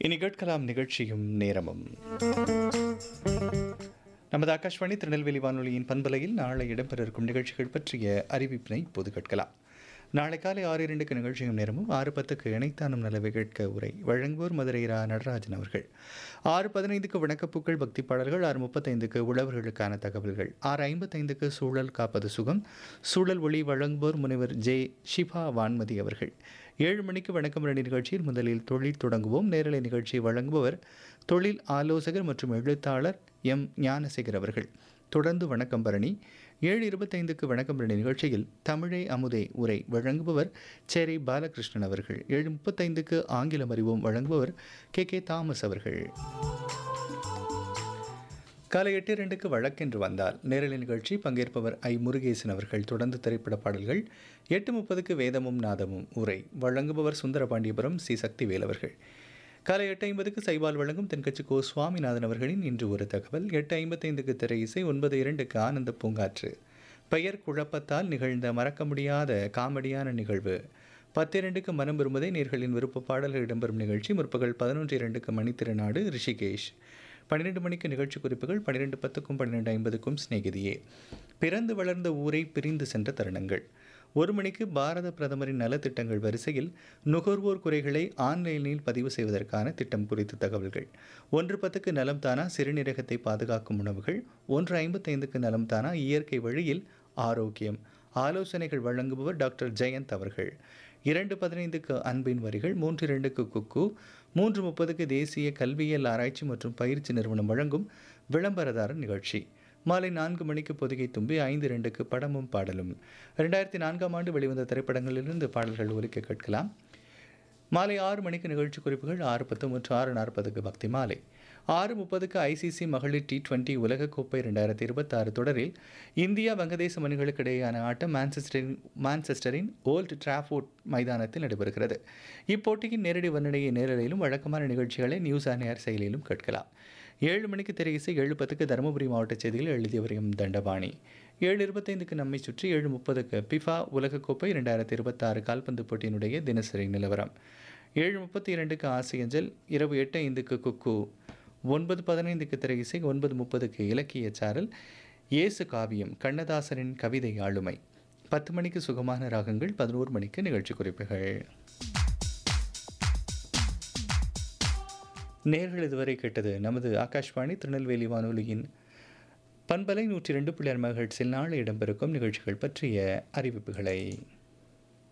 இனி கேட்கலாம் நிகழ்ச்சியும் நேரமும் நமது ஆகாஷ்வாணி திருநெல்வேலி வானொலியின் பண்பலையில் நாளை இடம்பெற இருக்கும் நிகழ்ச்சிகள் பற்றிய அறிவிப்பினை இப்போது கேட்கலாம் நாளை காலை ஆறு இரண்டுக்கு நிகழ்ச்சியும் நேரமும் ஆறு பத்துக்கு இணைத்தானும் நலவை கேட்க உரை வழங்குவோர் மதுரை ரா நடராஜன் அவர்கள் ஆறு பதினைந்துக்கு வணக்கப்பூக்கள் பக்தி பாடல்கள் ஆறு முப்பத்தைந்துக்கு உழவர்களுக்கான தகவல்கள் ஆறு ஐம்பத்தைந்துக்கு சூழல் காப்பது சுகம் சூழல் ஒளி வழங்குவோர் முனைவர் ஜே ஷிபா வான்மதி அவர்கள் ஏழு மணிக்கு வணக்கம் ரெண்டு நிகழ்ச்சியில் முதலில் தொழில் தொடங்குவோம் நேரலை நிகழ்ச்சியை வழங்குபவர் தொழில் ஆலோசகர் மற்றும் எழுத்தாளர் எம் ஞானசேகர் அவர்கள் தொடர்ந்து வணக்கம் பரணி ஏழு இருபத்தைந்துக்கு வணக்கம் பரணி நிகழ்ச்சியில் தமிழே அமுதே உரை வழங்குபவர் சேரை பாலகிருஷ்ணன் அவர்கள் ஏழு முப்பத்தைந்துக்கு ஆங்கிலம் அறிவோம் வழங்குபவர் கே கே தாமஸ் அவர்கள் காலை எட்டு இரண்டுக்கு வழக்கென்று வந்தால் நேரலை நிகழ்ச்சி பங்கேற்பவர் ஐ முருகேசன் அவர்கள் தொடர்ந்து திரைப்பட பாடல்கள் எட்டு முப்பதுக்கு வேதமும் நாதமும் உரை வழங்குபவர் சுந்தரபாண்டியபுரம் சி சக்திவேல் அவர்கள் காலை எட்டு ஐம்பதுக்கு சைபால் வழங்கும் தென்கட்சி கோ சுவாமிநாதன் அவர்களின் இன்று ஒரு தகவல் எட்டு ஐம்பத்தைந்துக்கு திரை இசை ஒன்பது இரண்டுக்கு ஆனந்த பூங்காற்று பெயர் குழப்பத்தால் நிகழ்ந்த மறக்க முடியாத காமெடியான நிகழ்வு பத்து இரண்டுக்கு மனம் விரும்புதே நேர்களின் விருப்ப பாடல்கள் இடம்பெறும் நிகழ்ச்சி முற்பகல் பதினொன்று இரண்டுக்கு மணித்திருநாடு ரிஷிகேஷ் பன்னிரெண்டு மணிக்கு நிகழ்ச்சி குறிப்புகள் பன்னிரெண்டு பத்துக்கும் பன்னிரெண்டு ஐம்பதுக்கும் சிநேகிதியே பிறந்து வளர்ந்த ஊரை பிரிந்து சென்ற தருணங்கள் ஒரு மணிக்கு பாரத பிரதமரின் நலத்திட்டங்கள் வரிசையில் நுகர்வோர் குறைகளை ஆன்லைனில் பதிவு செய்வதற்கான திட்டம் குறித்த தகவல்கள் ஒன்று பத்துக்கு நலம் தானா சிறுநீரகத்தை பாதுகாக்கும் உணவுகள் ஒன்று ஐம்பத்தைந்துக்கு நலம் தானா இயற்கை வழியில் ஆரோக்கியம் ஆலோசனைகள் வழங்குபவர் டாக்டர் ஜெயந்த் அவர்கள் இரண்டு பதினைந்துக்கு அன்பின் வரிகள் மூன்று இரண்டுக்கு குக்கு மூன்று முப்பதுக்கு தேசிய கல்வியியல் ஆராய்ச்சி மற்றும் பயிற்சி நிறுவனம் வழங்கும் விளம்பரதாரர் நிகழ்ச்சி மாலை நான்கு மணிக்கு பொதிகை தும்பி ஐந்து இரண்டுக்கு படமும் பாடலும் ரெண்டாயிரத்தி நான்காம் ஆண்டு வெளிவந்த திரைப்படங்களிலிருந்து பாடல்கள் ஒலிக்க கேட்கலாம் மாலை ஆறு மணிக்கு நிகழ்ச்சி குறிப்புகள் ஆறு பத்து மற்றும் ஆறு நாற்பதுக்கு பக்தி மாலை ஆறு முப்பதுக்கு ஐசிசி மகளிர் டி டுவெண்ட்டி உலகக்கோப்பை ரெண்டாயிரத்தி இருபத்தாறு தொடரில் இந்தியா வங்கதேச அணிகளுக்கு இடையேயான ஆட்டம் மான்செஸ்டரின் மான்செஸ்டரின் ஓல்டு டிராஃபோர்ட் மைதானத்தில் நடைபெறுகிறது இப்போட்டியின் நேரடி வர்ணனையை நேரலையிலும் வழக்கமான நிகழ்ச்சிகளை நியூஸ் ஆன் ஏர் செயலியிலும் கேட்கலாம் ஏழு மணிக்கு திரையிசை ஏழு பத்துக்கு தருமபுரி மாவட்ட செய்திகள் எழுதியவரையும் தண்டபாணி ஏழு இருபத்தைந்துக்கு நம்மை சுற்றி ஏழு முப்பதுக்கு பிஃபா உலகக்கோப்பை ரெண்டாயிரத்தி இருபத்தாறு கால்பந்து போட்டியினுடைய தினசரி நிலவரம் ஏழு முப்பத்தி இரண்டுக்கு ஆசையஞ்சல் இரவு எட்டு ஐந்துக்கு குக்கு ஒன்பது பதினைந்துக்கு திரையிசை ஒன்பது முப்பதுக்கு இலக்கிய சாரல் இயேசு காவியம் கண்ணதாசனின் கவிதை ஆளுமை பத்து மணிக்கு சுகமான ராகங்கள் பதினோரு மணிக்கு நிகழ்ச்சி குறிப்புகள் நேர்கள் இதுவரை கேட்டது நமது ஆகாஷ்வாணி திருநெல்வேலி வானொலியின் பண்பலை நூற்றி ரெண்டு புள்ளி மகட்ஸில் நாளை இடம்பெறுக்கும் நிகழ்ச்சிகள் பற்றிய அறிவிப்புகளை